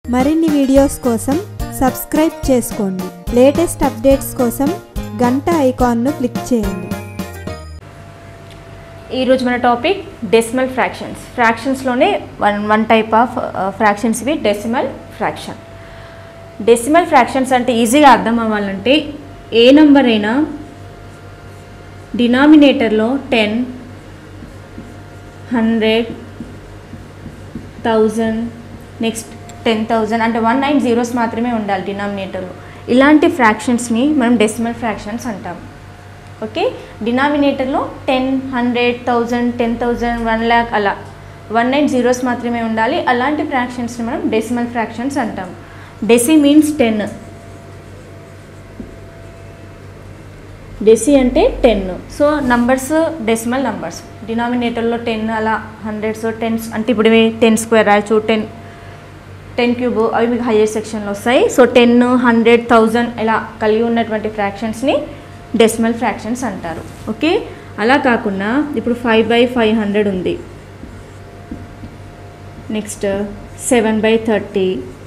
మరిన్ని వీడియోస్ కోసం సబ్స్క్రైబ్ చేసుకోండి లేటెస్ట్ అప్డేట్స్ కోసం గంట ఐకాన్ను క్లిక్ చేయండి ఈరోజు మన టాపిక్ డెసిమల్ ఫ్రాక్షన్స్ ఫ్రాక్షన్స్లోనే one one type of fractions ఇవి డెసిమల్ ఫ్రాక్షన్ డెసిమల్ ఫ్రాక్షన్స్ అంటే ఈజీగా అర్థం అవ్వాలంటే ఏ నంబర్ అయినా డినామినేటర్లో ten hundred thousand next ten thousand అంటే వన్ నైన్ జీరోస్ మాత్రమే ఉండాలి డినామినేటర్లో ఇలాంటి ఫ్రాక్షన్స్ని మనం డెసిమల్ ఫ్రాక్షన్స్ అంటాం ఓకే డినామినేటర్లో ten hundred thousand ten thousand one lakh అలా వన్ నైన్ జీరోస్ మాత్రమే ఉండాలి అలాంటి ఫ్రాక్షన్స్ని మనం డెసిమల్ ఫ్రాక్షన్స్ అంటాం డెసి మీన్స్ టెన్ డెసి అంటే ten so numbers decimal numbers డినామినేటర్లో టెన్ అలా హండ్రెడ్స్ టెన్స్ అంటే ఇప్పుడు ఇవి టెన్ స్క్వేర్ రాయొచ్చు టెన్ టెన్ క్యూబ్ అవి మీకు హయ్యర్ సెక్షన్లో వస్తాయి సో టెన్ హండ్రెడ్ థౌజండ్ ఇలా కలిగి ఉన్నటువంటి ఫ్రాక్షన్స్ని డెసిమల్ ఫ్రాక్షన్స్ అంటారు ఓకే అలా కాకుండా ఇప్పుడు ఫైవ్ బై ఫైవ్ హండ్రెడ్ ఉంది next seven by thirty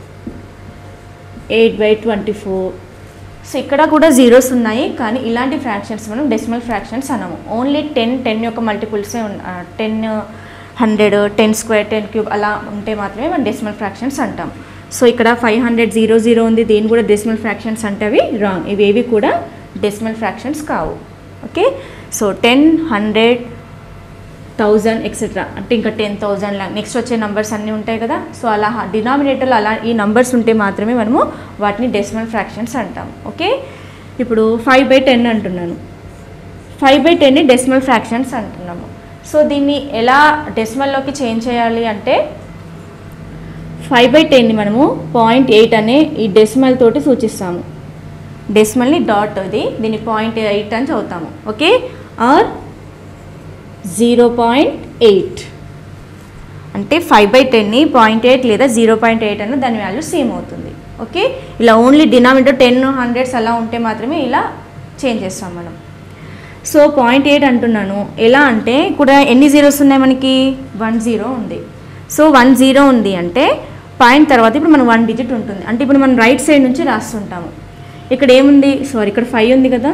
eight by twenty four so ఇక్కడ కూడా జీరోస్ ఉన్నాయి కానీ ఇలాంటి ఫ్రాక్షన్స్ మనం డెసిమల్ ఫ్రాక్షన్స్ అనము ఓన్లీ టెన్ టెన్ యొక్క మల్టిపుల్సే ఉన్న ten hundred ten square ten cube అలా ఉంటే మాత్రమే మనం డెసిమల్ ఫ్రాక్షన్స్ అంటాం సో ఇక్కడ ఫైవ్ హండ్రెడ్ జీరో జీరో ఉంది దీని కూడా డెసిమల్ ఫ్రాక్షన్స్ అంటే అవి రాంగ్ ఇవేవి కూడా డెసిమల్ ఫ్రాక్షన్స్ కావు okay so ten hundred thousand etcetera అంటే ఇంకా టెన్ థౌజండ్ లా నెక్స్ట్ వచ్చే నంబర్స్ అన్నీ ఉంటాయి కదా సో అలా డినామినేటర్లో అలా ఈ నంబర్స్ ఉంటే మాత్రమే మనము వాటిని డెసిమల్ ఫ్రాక్షన్స్ అంటాం ఓకే ఇప్పుడు ఫైవ్ బై టెన్ అంటున్నాను ఫైవ్ బై టెన్ని డెసిమల్ ఫ్రాక్షన్స్ అంటున్నాము సో దీన్ని ఎలా డెసిమల్లోకి చేంజ్ చేయాలి అంటే ఫైవ్ బై టెన్ని మనము పాయింట్ ఎయిట్ అనే ఈ డెసిమల్ తోటి సూచిస్తాము డెసిమల్ని డాట్ ఇది దీన్ని పాయింట్ ఎయిట్ అని చదువుతాము okay or zero point eight అంటే ఫైవ్ బై టెన్ని పాయింట్ ఎయిట్ లేదా జీరో పాయింట్ ఎయిట్ అన్న దాని వాల్యూ సేమ్ అవుతుంది ఓకే ఇలా ఓన్లీ డినామినేటర్ టెన్ హండ్రెడ్స్ అలా ఉంటే మాత్రమే ఇలా చేంజ్ చేస్తాం మనం సో పాయింట్ ఎయిట్ అంటున్నాను ఎలా అంటే ఇక్కడ ఎన్ని జీరోస్ ఉన్నాయి మనకి వన్ జీరో ఉంది సో వన్ జీరో ఉంది అంటే పాయింట్ తర్వాత ఇప్పుడు మనం వన్ డిజిట్ ఉంటుంది అంటే ఇప్పుడు మనం రైట్ సైడ్ నుంచి రాస్తుంటాము ఇక్కడ ఏముంది సారీ ఇక్కడ ఫైవ్ ఉంది కదా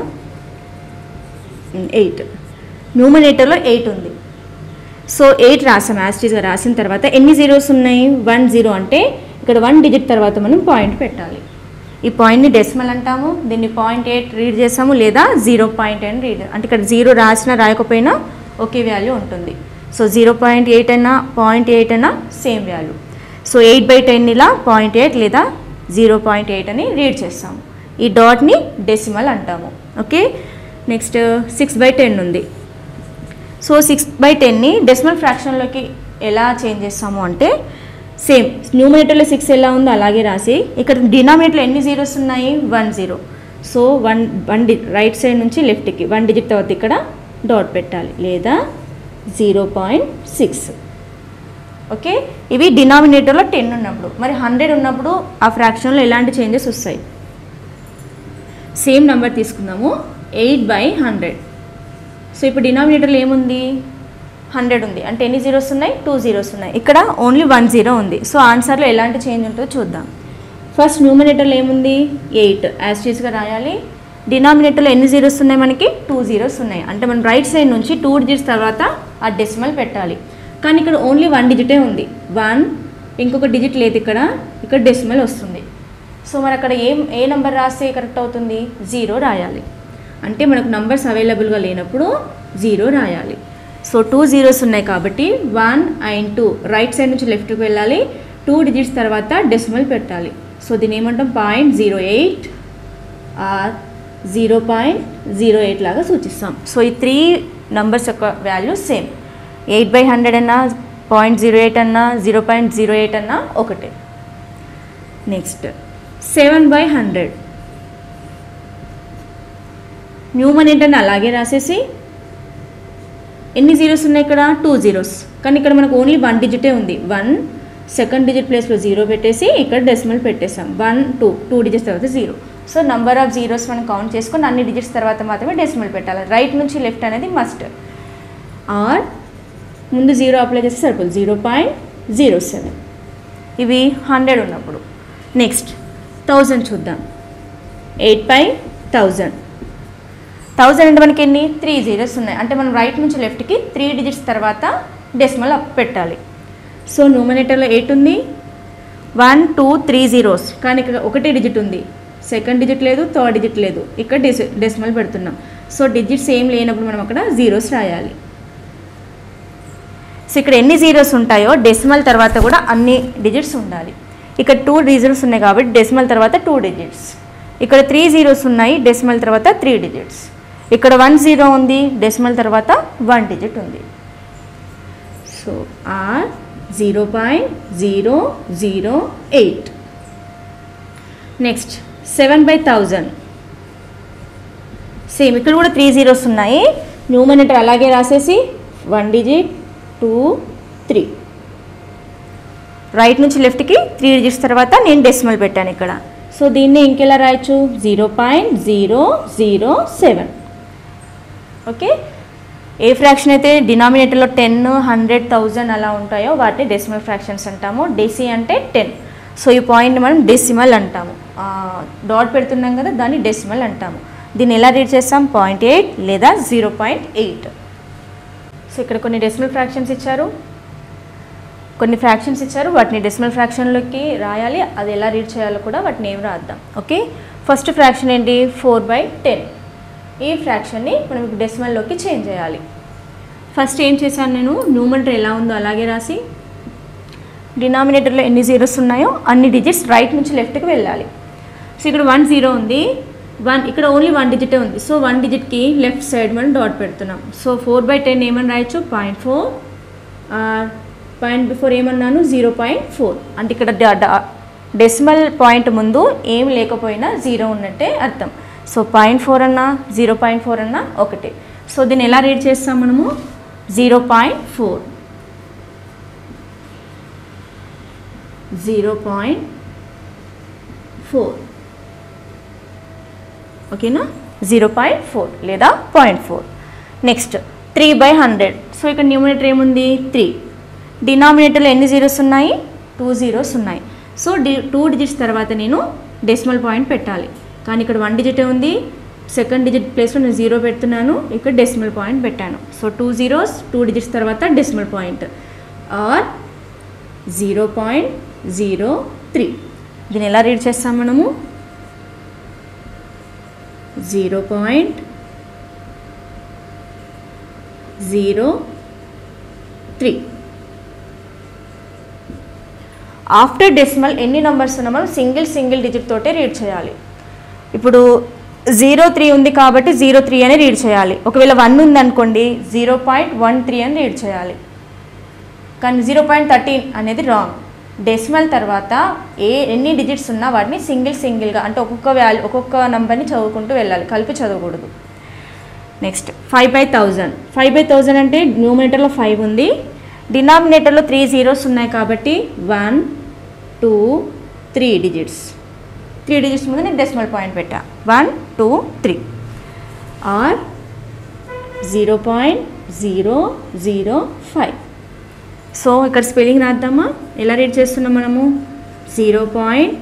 ఎయిట్ న్యూమనేటర్లో ఎయిట్ ఉంది సో ఎయిట్ రాసాం యాస్టీస్గా రాసిన తర్వాత ఎన్ని జీరోస్ ఉన్నాయి వన్ జీరో అంటే ఇక్కడ వన్ డిజిట్ తర్వాత మనం పాయింట్ పెట్టాలి ఈ పాయింట్ని డెసిమల్ అంటాము దీన్ని పాయింట్ ఎయిట్ రీడ్ చేసాము లేదా జీరో పాయింట్ అని రీడ్ అంటే ఇక్కడ జీరో రాసినా రాయకపోయినా ఒకే వాల్యూ ఉంటుంది సో జీరో పాయింట్ ఎయిట్ అయినా పాయింట్ ఎయిట్ అయినా same value so eight by ten ఇలా పాయింట్ ఎయిట్ లేదా జీరో పాయింట్ ఎయిట్ అని రీడ్ చేస్తాము ఈ డాట్ని డెసిమల్ అంటాము okay next six by ten ఉంది సో సిక్స్ బై టెన్ని డెసిమల్ ఫ్రాక్షన్లోకి ఎలా చేంజ్ చేస్తాము అంటే సేమ్ న్యూమినేటర్లో సిక్స్ ఎలా ఉందో అలాగే రాసి ఇక్కడ డినామినేటర్లో ఎన్ని జీరోస్ ఉన్నాయి one zero so one one the right side నుంచి లెఫ్ట్కి వన్ డిజిట్ తర్వాత ఇక్కడ డాట్ పెట్టాలి లేదా జీరో పాయింట్ సిక్స్ ఓకే ఇవి డినామినేటర్లో టెన్ ఉన్నప్పుడు మరి హండ్రెడ్ ఉన్నప్పుడు ఆ ఫ్రాక్షన్లో ఎలాంటి చేంజెస్ వస్తాయి సేమ్ నెంబర్ తీసుకుందాము ఎయిట్ బై హండ్రెడ్ సో ఇప్పుడు డినామినేటర్లో ఏముంది హండ్రెడ్ ఉంది అంటే ఎన్ని జీరోస్ ఉన్నాయి టూ జీరోస్ ఉన్నాయి ఇక్కడ ఓన్లీ వన్ జీరో ఉంది సో ఆన్సర్లో ఎలాంటి చేంజ్ ఉంటుందో చూద్దాం ఫస్ట్ న్యూమినేటర్లో ఏముంది ఎయిట్ యాస్టీస్గా రాయాలి డినామినేటర్లో ఎన్ని జీరోస్ ఉన్నాయి మనకి టూ జీరోస్ ఉన్నాయి అంటే మనం రైట్ సైడ్ నుంచి టూ డిజిట్స్ తర్వాత ఆ డెసిమల్ పెట్టాలి కానీ ఇక్కడ ఓన్లీ వన్ డిజిటే ఉంది వన్ ఇంకొక డిజిట్ లేదు ఇక్కడ ఇక్కడ డెసిమల్ వస్తుంది సో మరి అక్కడ ఏం ఏ నెంబర్ రాస్తే కరెక్ట్ అవుతుంది జీరో రాయాలి అంటే మనకు నంబర్స్ అవైలబుల్గా లేనప్పుడు జీరో రాయాలి సో టూ జీరోస్ ఉన్నాయి కాబట్టి one and two right side నుంచి లెఫ్ట్కి వెళ్ళాలి టూ డిజిట్స్ తర్వాత డెసిమల్ పెట్టాలి సో దీని ఏమంటాం point zero eight or zero point zero eight లాగా సూచిస్తాం సో ఈ త్రీ నంబర్స్ యొక్క value same eight by hundred అన్నా పాయింట్ జీరో ఎయిట్ అన్నా జీరో పాయింట్ జీరో ఎయిట్ అన్నా ఒకటే నెక్స్ట్ సెవెన్ బై హండ్రెడ్ న్యూమనేటర్ని అలాగే రాసేసి ఎన్ని జీరోస్ ఉన్నాయి ఇక్కడ టూ జీరోస్ కానీ ఇక్కడ మనకు ఓన్లీ వన్ డిజిటే ఉంది వన్ సెకండ్ డిజిట్ ప్లేస్లో జీరో పెట్టేసి ఇక్కడ డెసిమల్ పెట్టేసాం వన్ టూ టూ డిజిట్స్ తర్వాత zero so number of zeros మనం కౌంట్ చేసుకొని అన్ని డిజిట్స్ తర్వాత మాత్రమే డెసిమల్ పెట్టాలి రైట్ నుంచి లెఫ్ట్ అనేది మస్ట్ ఆర్ ముందు జీరో అప్లై చేస్తే సరిపోదు జీరో పాయింట్ జీరో సెవెన్ ఇవి హండ్రెడ్ ఉన్నప్పుడు నెక్స్ట్ థౌజండ్ చూద్దాం ఎయిట్ బై థౌజండ్ థౌజండ్ అంటే మనకి ఎన్ని త్రీ జీరోస్ ఉన్నాయి అంటే మనం రైట్ నుంచి లెఫ్ట్కి త్రీ డిజిట్స్ తర్వాత డెసిమల్ అప్ పెట్టాలి సో న్యూమినేటర్లో ఎయిట్ ఉంది వన్ టూ త్రీ జీరోస్ కానీ ఇక్కడ ఒకటే డిజిట్ ఉంది సెకండ్ డిజిట్ లేదు థర్డ్ డిజిట్ లేదు ఇక్కడ డెసి డెసిమల్ పెడుతున్నాం సో డిజిట్స్ ఏం లేనప్పుడు మనం అక్కడ జీరోస్ రాయాలి సో ఇక్కడ ఎన్ని జీరోస్ ఉంటాయో డెసిమల్ తర్వాత కూడా అన్ని డిజిట్స్ ఉండాలి ఇక్కడ టూ డిజిట్స్ ఉన్నాయి కాబట్టి డెసిమల్ తర్వాత టూ డిజిట్స్ ఇక్కడ త్రీ జీరోస్ ఉన్నాయి డెసిమల్ తర్వాత త్రీ డిజిట్స్ ఇక్కడ వన్ జీరో ఉంది డెసిమల్ తర్వాత వన్ డిజిట్ ఉంది so or zero point zero zero eight next seven by thousand same ఇక్కడ కూడా త్రీ జీరోస్ ఉన్నాయి న్యూమనేటర్ అలాగే రాసేసి one digit two three right నుంచి లెఫ్ట్కి త్రీ డిజిట్స్ తర్వాత నేను డెసిమల్ పెట్టాను ఇక్కడ సో దీన్ని ఇంకెలా రాయొచ్చు zero point zero zero seven okay ఏ ఫ్రాక్షన్ అయితే డినామినేటర్లో టెన్ హండ్రెడ్ థౌజండ్ అలా ఉంటాయో వాటిని డెసిమల్ ఫ్రాక్షన్స్ అంటాము డెసి అంటే టెన్ సో ఈ పాయింట్ని మనం డెసిమల్ అంటాము డాట్ పెడుతున్నాం కదా దాన్ని డెసిమల్ అంటాము దీన్ని ఎలా రీడ్ చేస్తాం పాయింట్ ఎయిట్ లేదా జీరో పాయింట్ ఎయిట్ సో ఇక్కడ కొన్ని డెసిమల్ ఫ్రాక్షన్స్ ఇచ్చారు కొన్ని ఫ్రాక్షన్స్ ఇచ్చారు వాటిని డెసిమల్ ఫ్రాక్షన్లోకి రాయాలి అది ఎలా రీడ్ చేయాలో కూడా వాటిని ఏం రాద్దాం ఓకే ఫస్ట్ ఫ్రాక్షన్ ఏంటి ఫోర్ బై టెన్ ఈ ఫ్రాక్షన్ని మనం డెసిమల్లోకి చేంజ్ చేయాలి ఫస్ట్ ఏం చేశాను నేను న్యూమరేటర్ ఎలా ఉందో అలాగే రాసి డినామినేటర్లో ఎన్ని జీరోస్ ఉన్నాయో అన్ని డిజిట్స్ రైట్ నుంచి లెఫ్ట్కి వెళ్ళాలి సో ఇక్కడ వన్ జీరో ఉంది వన్ ఇక్కడ ఓన్లీ వన్ డిజిటే ఉంది సో వన్ డిజిట్కి లెఫ్ట్ సైడ్ మనం డాట్ పెడుతున్నాం సో ఫోర్ బై టెన్ ఏమని రాయొచ్చు పాయింట్ ఫోర్ పాయింట్ బిఫోర్ ఏమన్నాను జీరో పాయింట్ ఫోర్ అంటే ఇక్కడ డెసిమల్ పాయింట్ ముందు ఏం లేకపోయినా జీరో ఉన్నట్టే అర్థం సో పాయింట్ ఫోర్ అన్నా జీరో పాయింట్ ఫోర్ అన్నా ఒకటే సో దీన్ని ఎలా రీడ్ చేస్తాం మనము zero point four zero point four ఓకేనా జీరో పాయింట్ ఫోర్ లేదా point four next three by hundred so ఇక్కడ న్యూమినేటర్ ఏముంది త్రీ డినామినేటర్లో ఎన్ని జీరోస్ ఉన్నాయి టూ జీరోస్ ఉన్నాయి సో డి టూ డిజిట్స్ తర్వాత నేను డెసిమల్ పాయింట్ పెట్టాలి కానీ ఇక్కడ వన్ డిజిటే ఉంది సెకండ్ డిజిట్ ప్లేస్లో నేను జీరో పెడుతున్నాను ఇక్కడ డెసిమల్ పాయింట్ పెట్టాను so two zeros two digits తర్వాత decimal point or zero point zero three దీన్ని ఎలా రీడ్ చేస్తాం మనము zero point zero three after decimal ఎన్ని నెంబర్స్ ఉన్నా మనం సింగిల్ సింగిల్ డిజిట్ తోటే రీడ్ చేయాలి ఇప్పుడు జీరో త్రీ ఉంది కాబట్టి జీరో త్రీ అని రీడ్ చేయాలి ఒకవేళ వన్ ఉందనుకోండి జీరో పాయింట్ వన్ త్రీ అని రీడ్ చేయాలి కానీ జీరో పాయింట్ థర్టీన్ అనేది రాంగ్ డెసిమల్ తర్వాత ఏ ఎన్ని డిజిట్స్ ఉన్నా వాటిని సింగిల్ సింగిల్గా అంటే ఒక్కొక్క వాల్యూ ఒక్కొక్క నెంబర్ని చదువుకుంటూ వెళ్ళాలి కలిపి చదవకూడదు next five by thousand five by thousand అంటే న్యూమినేటర్లో ఫైవ్ ఉంది డినామినేటర్లో త్రీ జీరోస్ ఉన్నాయి కాబట్టి one two three digits three digits ముందు నేను డెసిమల్ పాయింట్ పెట్టా one two three or zero point zero zero five so ఇక్కడ స్పెల్లింగ్ రాద్దామా ఎలా రీడ్ చేస్తున్నాం మనము zero point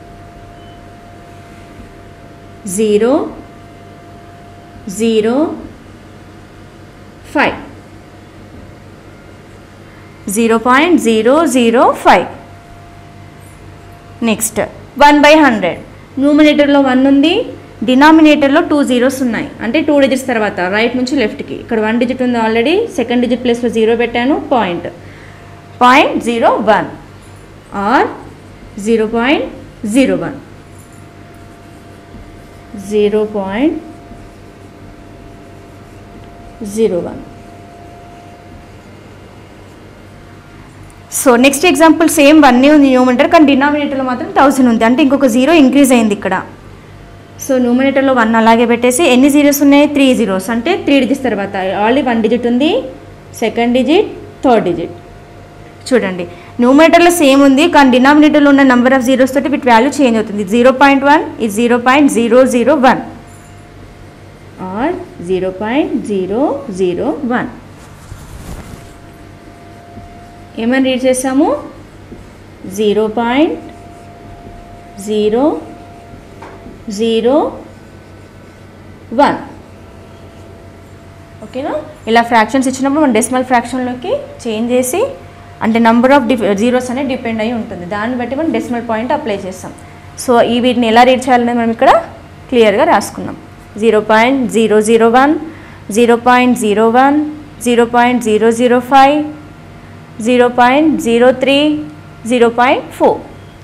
zero zero five zero point zero zero five next one by hundred న్యూమినేటర్లో one ఉంది డినామినేటర్లో టూ జీరోస్ ఉన్నాయి అంటే టూ డిజిట్స్ తర్వాత రైట్ నుంచి లెఫ్ట్కి ఇక్కడ వన్ డిజిట్ ఉంది ఆల్రెడీ సెకండ్ డిజిట్ ప్లేస్లో జీరో పెట్టాను point point zero one or zero point zero one zero point zero one so next example same one ఉంది న్యూమినేటర్ కానీ డినామినేటర్లో మాత్రం థౌసండ్ ఉంది అంటే ఇంకొక జీరో ఇంక్రీజ్ అయింది ఇక్కడ సో న్యూమినేటర్లో వన్ అలాగే పెట్టేసి ఎన్ని జీరోస్ ఉన్నాయి త్రీ జీరోస్ అంటే త్రీ డిజిట్స్ తర్వాత ఆల్రెడీ వన్ డిజిట్ ఉంది సెకండ్ డిజిట్ థర్డ్ డిజిట్ చూడండి న్యూమినేటర్లో సేమ్ ఉంది కానీ డినామినేటర్లో ఉన్న నెంబర్ ఆఫ్ జీరోస్ తోటి వీటి వాల్యూ చేంజ్ అవుతుంది జీరో పాయింట్ వన్ ఇది zero point zero zero one or zero point zero zero one ఏమని రీడ్ చేసాము zero point zero zero one ఓకేనా ఇలా ఫ్రాక్షన్స్ ఇచ్చినప్పుడు మనం డెసిమల్ ఫ్రాక్షన్లోకి చేంజ్ చేసి అంటే నెంబర్ ఆఫ్ డిఫ్ జీరోస్ అనేది డిపెండ్ అయి ఉంటుంది దాన్ని బట్టి మనం డెసిమల్ పాయింట్ అప్లై చేస్తాం సో ఈ వీటిని ఎలా రీడ్ చేయాలనేది మనం ఇక్కడ క్లియర్గా రాసుకున్నాం zero point zero zero one zero point zero one zero point zero zero five zero point zero three zero point four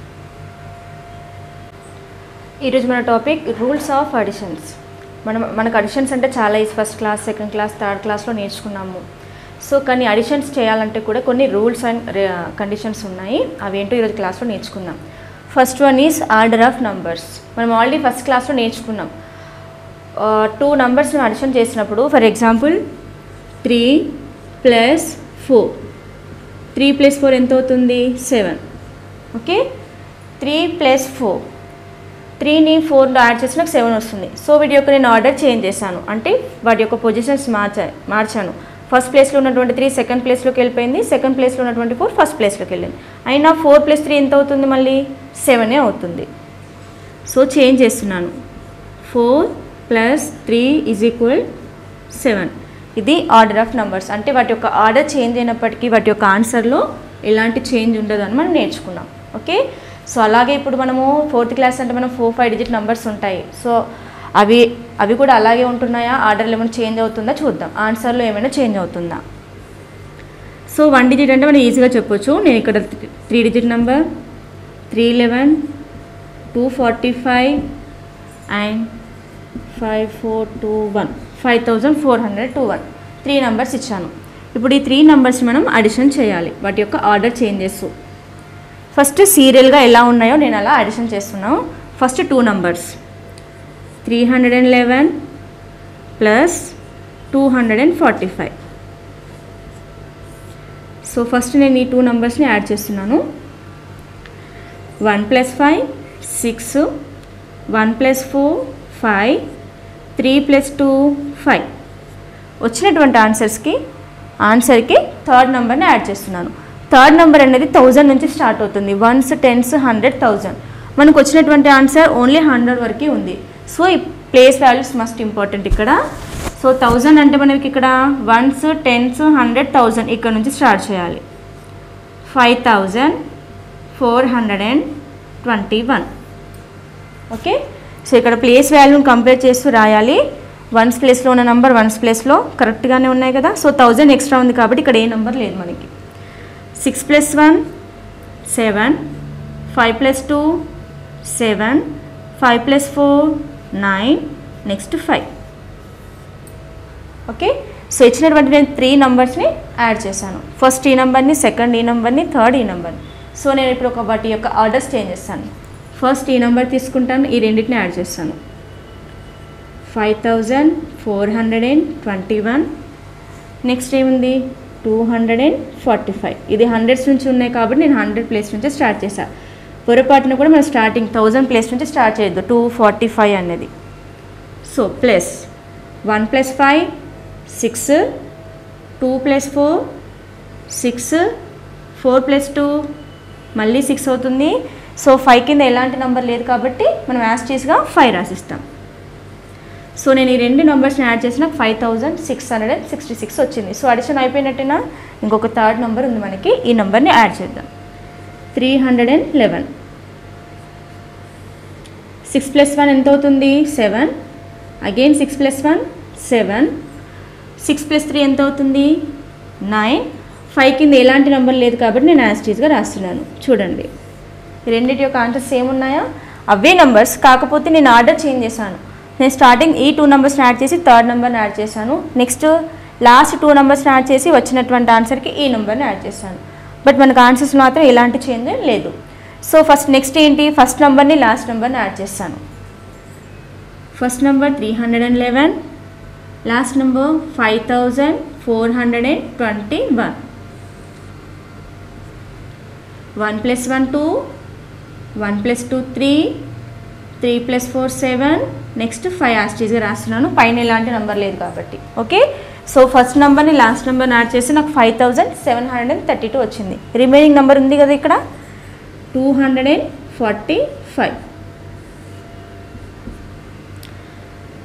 ఈరోజు మన టాపిక్ రూల్స్ ఆఫ్ అడిషన్స్ మనం మనకు అడిషన్స్ అంటే చాలా easy first class second class థర్డ్ క్లాస్లో నేర్చుకున్నాము so కానీ అడిషన్స్ చేయాలంటే కూడా కొన్ని రూల్స్ అండ్ కండిషన్స్ ఉన్నాయి అవేంటో ఈరోజు క్లాస్లో నేర్చుకుందాం first one is order of numbers మనం ఆల్రెడీ ఫస్ట్ క్లాస్లో నేర్చుకున్నాం టూ నంబర్స్ని అడిషన్ చేసినప్పుడు for example three plus four three plus four ఎంత అవుతుంది seven okay three plus four త్రీని ఫోర్లో యాడ్ చేసి నాకు సెవెన్ వస్తుంది సో వీటి యొక్క నేను ఆర్డర్ చేంజ్ చేశాను అంటే వాటి యొక్క పొజిషన్స్ మార్చా మార్చాను ఫస్ట్ ప్లేస్లో ఉన్నటువంటి త్రీ సెకండ్ ప్లేస్లోకి వెళ్ళిపోయింది సెకండ్ ప్లేస్లో ఉన్నటువంటి ఫోర్ ఫస్ట్ ప్లేస్లోకి వెళ్ళింది అయినా ఫోర్ ప్లస్ త్రీ ఎంత అవుతుంది మళ్ళీ సెవెనే అవుతుంది సో చేంజ్ చేస్తున్నాను four plus three is equal seven ఇది ఆర్డర్ ఆఫ్ నంబర్స్ అంటే వాటి యొక్క ఆర్డర్ చేంజ్ అయినప్పటికీ వాటి యొక్క ఆన్సర్లో ఎలాంటి చేంజ్ ఉండదని మనం నేర్చుకున్నాం ఓకే సో అలాగే ఇప్పుడు మనము ఫోర్త్ క్లాస్ అంటే మనం ఫోర్ ఫైవ్ డిజిట్ నెంబర్స్ ఉంటాయి సో అవి అవి కూడా అలాగే ఉంటున్నాయా ఆర్డర్లో ఏమైనా చేంజ్ అవుతుందా చూద్దాం ఆన్సర్లో ఏమైనా చేంజ్ అవుతుందా సో వన్ డిజిట్ అంటే మనం ఈజీగా చెప్పొచ్చు నేను ఇక్కడ three digit number three eleven two forty five and five four two one five thousand four hundred two one three numbers ఇచ్చాను ఇప్పుడు ఈ త్రీ నెంబర్స్ మనం అడిషన్ చేయాలి వాటి యొక్క ఆర్డర్ చేంజ్ చేస్తూ ఫస్ట్ సీరియల్గా ఎలా ఉన్నాయో నేను అలా అడిషన్ చేస్తున్నాను first two numbers three hundred and eleven plus two hundred and forty five so first నేను ఈ టూ నెంబర్స్ని యాడ్ చేస్తున్నాను one plus five six one plus four five three plus two five వచ్చినటువంటి ఆన్సర్స్కి ఆన్సర్కి థర్డ్ నెంబర్ని add చేస్తున్నాను third number అనేది థౌజండ్ నుంచి స్టార్ట్ అవుతుంది వన్స్ టెన్స్ హండ్రెడ్ థౌజండ్ మనకు వచ్చినటువంటి ఆన్సర్ ఓన్లీ హండ్రెడ్ వరకే ఉంది సో ఈ ప్లేస్ వాల్యూస్ మస్ట్ ఇంపార్టెంట్ ఇక్కడ సో థౌజండ్ అంటే మనకి ఇక్కడ వన్స్ టెన్స్ హండ్రెడ్ థౌజండ్ ఇక్కడ నుంచి స్టార్ట్ చేయాలి five thousand four hundred and twenty one okay so ఇక్కడ ప్లేస్ వాల్యూని కంపేర్ చేస్తూ రాయాలి వన్స్ ప్లేస్లో ఉన్న నెంబర్ వన్స్ ప్లేస్లో కరెక్ట్గానే ఉన్నాయి కదా సో థౌజండ్ ఎక్స్ట్రా ఉంది కాబట్టి ఇక్కడ ఏ నెంబర్ లేదు మనకి six plus one seven five plus two seven five plus four nine next five okay so ఇచ్చినటువంటి నేను త్రీ నెంబర్స్ని యాడ్ చేశాను ఫస్ట్ ఈ నెంబర్ని సెకండ్ ఈ నెంబర్ని థర్డ్ ఈ నెంబర్ని సో నేను ఇప్పుడు ఒక వాటి యొక్క ఆర్డర్స్ చేంజ్ చేస్తాను ఫస్ట్ ఈ నెంబర్ తీసుకుంటాను ఈ రెండింటిని యాడ్ చేస్తాను five thousand four hundred and twenty one next ఏముంది two hundred and forty five ఇది హండ్రెడ్స్ నుంచి ఉన్నాయి కాబట్టి నేను హండ్రెడ్ ప్లేస్ నుంచి స్టార్ట్ చేశాను పొరపాటున కూడా మనం స్టార్టింగ్ థౌజండ్ ప్లేస్ నుంచి స్టార్ట్ చేయొద్దు టూ ఫార్టీ ఫైవ్ అనేది so plus one plus five six two plus four six four plus two మళ్ళీ సిక్స్ అవుతుంది సో ఫైవ్ కింద ఎలాంటి నెంబర్ లేదు కాబట్టి మనం యాస్టీస్గా ఫైవ్ రాసిస్తాం సో నేను ఈ రెండు నెంబర్స్ని యాడ్ చేసిన five thousand six hundred and sixty six వచ్చింది సో అడిషన్ అయిపోయినట్టేనా ఇంకొక థర్డ్ నెంబర్ ఉంది మనకి ఈ నెంబర్ని యాడ్ చేద్దాం three hundred and eleven six plus one ఎంత అవుతుంది seven again six plus one seven six plus three ఎంత అవుతుంది నైన్ ఫైవ్ కింద ఎలాంటి నెంబర్ లేదు కాబట్టి నేను యాస్టీస్గా రాస్తున్నాను చూడండి ఈ రెండింటి యొక్క ఆన్సర్స్ సేమ్ ఉన్నాయా అవే నెంబర్స్ కాకపోతే నేను ఆర్డర్ చేంజ్ చేశాను నేను స్టార్టింగ్ ఈ టూ నెంబర్స్ని యాడ్ చేసి థర్డ్ నెంబర్ని యాడ్ చేశాను నెక్స్ట్ లాస్ట్ టూ నెంబర్స్ని యాడ్ చేసి వచ్చినటువంటి ఆన్సర్కి ఈ నెంబర్ని యాడ్ చేశాను బట్ మనకు ఆన్సర్స్ మాత్రం ఎలాంటి చేంజ్ లేదు సో ఫస్ట్ నెక్స్ట్ ఏంటి ఫస్ట్ నెంబర్ని లాస్ట్ నెంబర్ని యాడ్ చేస్తాను first number three hundred and eleven last number five thousand four hundred and twenty one one plus one two one plus two three three plus four seven next five యాస్టీజ్గా రాస్తున్నాను పైన ఎలాంటి number లేదు కాబట్టి okay so first నెంబర్ని last నెంబర్ని add చేసి నాకు five thousand seven hundred and thirty two వచ్చింది రిమైనింగ్ నెంబర్ ఉంది కదా ఇక్కడ two hundred and forty five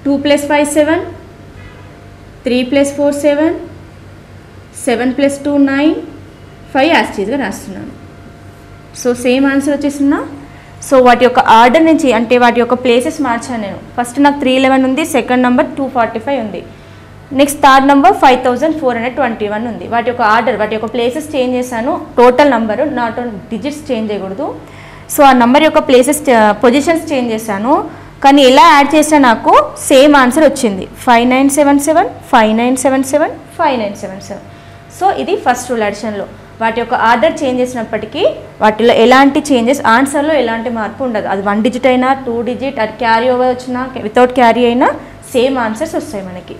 two plus five seven three plus four seven seven plus two nine five యాస్టీజ్గా రాస్తున్నాను సో సేమ్ ఆన్సర్ వచ్చేసిందా so వాటి యొక్క order నుంచి అంటే వాటి యొక్క ప్లేసెస్ మార్చాను నేను ఫస్ట్ నాకు త్రీ లెవెన్ ఉంది second number two forty five ఉంది next third number five thousand four hundred twenty one ఉంది వాటి యొక్క ఆర్డర్ వాటి యొక్క ప్లేసెస్ చేంజ్ చేశాను total number not digits change చేయకూడదు సో ఆ నెంబర్ యొక్క ప్లేసెస్ పొజిషన్స్ చేంజ్ చేశాను కానీ ఎలా యాడ్ చేసినా నాకు సేమ్ ఆన్సర్ వచ్చింది five nine seven seven five nine seven seven five nine seven seven so ఇది ఫస్ట్ రూల్ అడిషన్లో వాటి యొక్క ఆర్డర్ చేంజ్ చేసినప్పటికీ వాటిలో ఎలాంటి చేంజెస్ ఆన్సర్లో ఎలాంటి మార్పు ఉండదు అది వన్ డిజిట్ అయినా టూ డిజిట్ అది క్యారీ ఓవర్ వచ్చినా వితౌట్ క్యారీ అయినా సేమ్ ఆన్సర్స్ వస్తాయి మనకి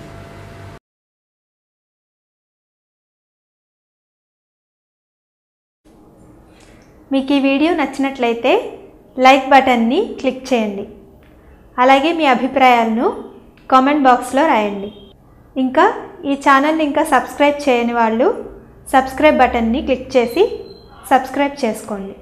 మీకు ఈ వీడియో నచ్చినట్లయితే లైక్ బటన్ని క్లిక్ చేయండి అలాగే మీ అభిప్రాయాలను కామెంట్ బాక్స్లో రాయండి ఇంకా ఈ ఛానల్ని ఇంకా సబ్స్క్రైబ్ చేయని వాళ్ళు సబ్స్క్రైబ్ బటన్ని క్లిక్ చేసి సబ్స్క్రైబ్ చేసుకోండి